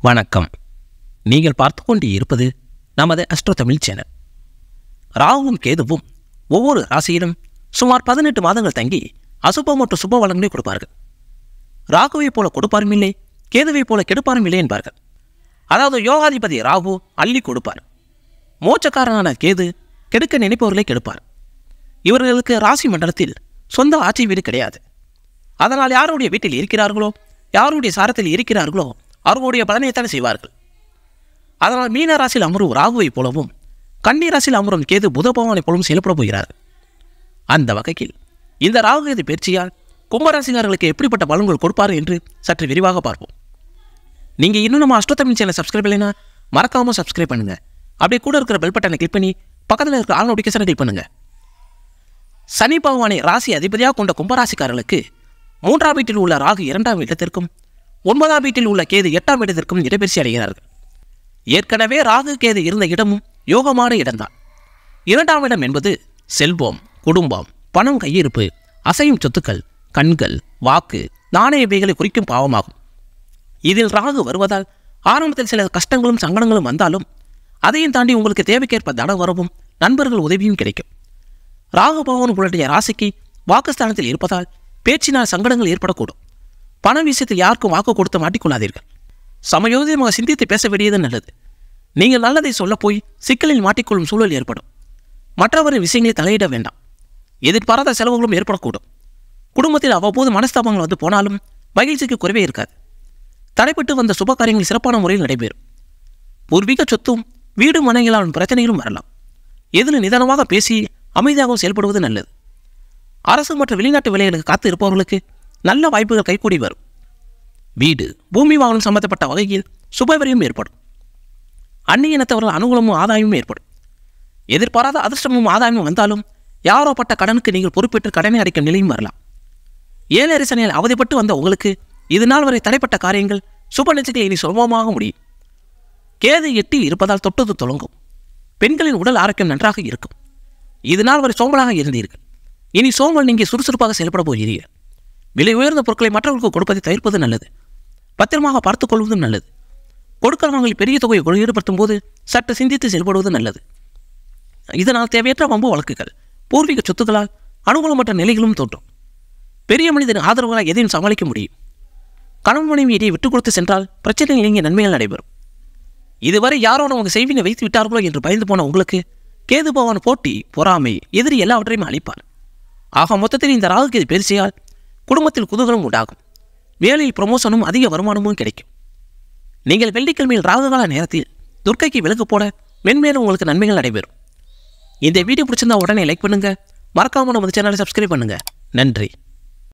வணக்கம் நீங்கள் பார்த்து கொண்டு இருப்பது நமது அஸ்ட்ரோ தமிழ் சேனல் ராகுவும் கேதுவும் ஒவ்வொரு ராசியிலும் சுமார் பதினெட்டு மாதங்கள் தங்கி அசுபம் மற்றும் சுப வளங்களை கொடுப்பார்கள் ராகுவைப் போல கொடுப்பாரும் இல்லை கேதுவைப் போல கெடுப்பாரும் இல்லை என்பார்கள் அதாவது யோகாதிபதி ராகு அள்ளி கொடுப்பார் மோட்சக்காரனான கேது கெடுக்க நினைப்பவர்களை கெடுப்பார் இவர்களுக்கு ராசி மண்டலத்தில் சொந்த ஆட்சி வீடு கிடையாது அதனால் யாருடைய வீட்டில் இருக்கிறார்களோ யாருடைய சாரத்தில் இருக்கிறார்களோ அவர்களுடைய பலனைத்தான் செய்வார்கள் அதனால் மீன ராசியில் அமரும் ராகுவைப் போலவும் கன்னி ராசியில் அமரும் கேது புத பகவானைப் போலவும் செயல்பட போகிறார்கள் அந்த வகையில் இந்த ராகு கேது பயிற்சியால் கும்பராசிக்காரர்களுக்கு எப்படிப்பட்ட பலன்கள் கொடுப்பார் என்று சற்று விரிவாக பார்ப்போம் நீங்கள் இன்னும் நம்ம அஷ்டத்தமிழ் சேனல் சப்ஸ்கிரைப் இல்லைன்னா மறக்காமல் சப்ஸ்கிரைப் பண்ணுங்கள் அப்படியே கூட இருக்கிற பெல் பட்டனை கிளிக் பண்ணி பக்கத்தில் இருக்கிற ஆல் நோட்டிஃபிகேஷனை கிளிக் பண்ணுங்கள் சனி பகவானை ராசி அதிபதியாக கொண்ட கும்பராசிக்காரர்களுக்கு மூன்றாம் வீட்டில் உள்ள ராகு இரண்டாம் இடத்திற்கும் ஒன்பதாம் வீட்டில் உள்ள கேது எட்டாம் இடத்திற்கும் இடப்பெயர்ச்சி அடைகிறார்கள் ஏற்கனவே ராகு கேது இருந்த இடமும் யோகமான இடம்தான் இரண்டாம் இடம் என்பது செல்வம் குடும்பம் பணம் கையிருப்பு அசையும் சொத்துக்கள் கண்கள் வாக்கு நாணய இவைகளை குறிக்கும் பாவமாகும் இதில் ராகு வருவதால் ஆரம்பத்தில் சில கஷ்டங்களும் சங்கடங்களும் வந்தாலும் அதையும் தாண்டி உங்களுக்கு தேவைக்கேற்ப தன வரவும் நண்பர்கள் உதவியும் கிடைக்கும் ராகு பகவான் உங்களுடைய ராசிக்கு வாக்குஸ்தானத்தில் இருப்பதால் பேச்சினால் சங்கடங்கள் ஏற்படக்கூடும் பண விஷயத்தில் யாருக்கும் வாக்கு கொடுத்து மாட்டிக்கொள்ளாதீர்கள் சமயோதிதமாக சிந்தித்து பேச வேண்டியது நல்லது நீங்கள் நல்லதை சொல்ல போய் சிக்கலில் மாட்டிக்கொள்ளும் சூழல் ஏற்படும் மற்றவரின் விஷயங்களை தலையிட வேண்டாம் எதிர்பாராத செலவுகளும் ஏற்படக்கூடும் குடும்பத்தில் அவ்வப்போது மனஸ்தாபங்கள் வந்து போனாலும் மகிழ்ச்சிக்கு குறைவே இருக்காது தடைப்பட்டு வந்த சுப காரியங்கள் சிறப்பான முறையில் நடைபெறும் பூர்வீக சொத்தும் வீடு மனைகளான பிரச்சனைகளும் வரலாம் எதில் நிதானமாக பேசி அமைதியாகவும் செயல்படுவது நல்லது அரசு மற்றும் வெளிநாட்டு வேலைகளுக்கு காத்து இருப்பவர்களுக்கு நல்ல வாய்ப்புகள் கைகூடி வரும் வீடு பூமி வாகனம் சம்பந்தப்பட்ட வகையில் சுபவிரியம் ஏற்படும் அந்நிய இனத்தவர்கள் அனுகூலமும் ஆதாயமும் ஏற்படும் எதிர்பாராத அதிர்ஷ்டமும் ஆதாயமும் வந்தாலும் யாரோ பட்ட கடனுக்கு நீங்கள் பொறுப்பேற்று கடனை அடைக்கும் நிலையும் வரலாம் ஏழை அரசனையில் அவதிப்பட்டு வந்த உங்களுக்கு இது நாள் வரை தடைப்பட்ட காரியங்கள் சுப நிச்சயத்தை இனி சுலபமாக முடியும் கேது எட்டில் இருப்பதால் தொட்டது தொடங்கும் பெண்களின் உடல் ஆரோக்கியம் நன்றாக இருக்கும் இது நாள் வரை சோம்பலாக இருந்தீர்கள் இனி சோம்பல் நீங்கள் சுறுசுறுப்பாக செயல்பட போகிறீர்கள் விலை உயர்ந்த பொருட்களை மற்றவர்களுக்கு கொடுப்பதை தவிர்ப்பது நல்லது பத்திரமாக பார்த்துக் கொள்வதும் நல்லது கொடுக்கிறவங்களில் பெரிய தொகையை கொடு- ஈடுபடுத்தும் போது சற்று சிந்தித்து செயல்படுவது நல்லது இதனால் தேவையற்ற வம்பு வழக்குகள் பூர்வீக சொத்துக்களால் அனுகூலமற்ற நிலைகளும் தோன்றும் பெரிய மனிதன் ஆதரவுகளால் எதையும் சமாளிக்க முடியும் கணவன் மனைவி இடையே விட்டுக் கொடுத்து சென்றால் பிரச்சனை நீங்க நன்மைகள் நடைபெறும் இதுவரை யாரோ நமக்கு செய்வினை வைத்து விட்டார்களோ என்று பயந்து போன உங்களுக்கு கேது பகவான் போட்டி பொறாமை எதிரி எல்லாவற்றையும் அளிப்பார் ஆக மொத்தத்தில் இந்த ராகு கேது பெருசியால் குடும்பத்தில் குதூகலம் உண்டாகும் வேலையில் ப்ரமோஷனும் அதிக வருமானமும் கிடைக்கும் நீங்கள் வெள்ளிக்கிழமையில் ராகுகால நேரத்தில் துர்க்கைக்கு விலக்கு போட மென்மேலும் உங்களுக்கு நன்மைகள் நடைபெறும் இந்த வீடியோ பிடிச்சிருந்தா உடனே லைக் பண்ணுங்க மறக்காம நம்ம சேனலை சப்ஸ்கிரைப் பண்ணுங்க நன்றி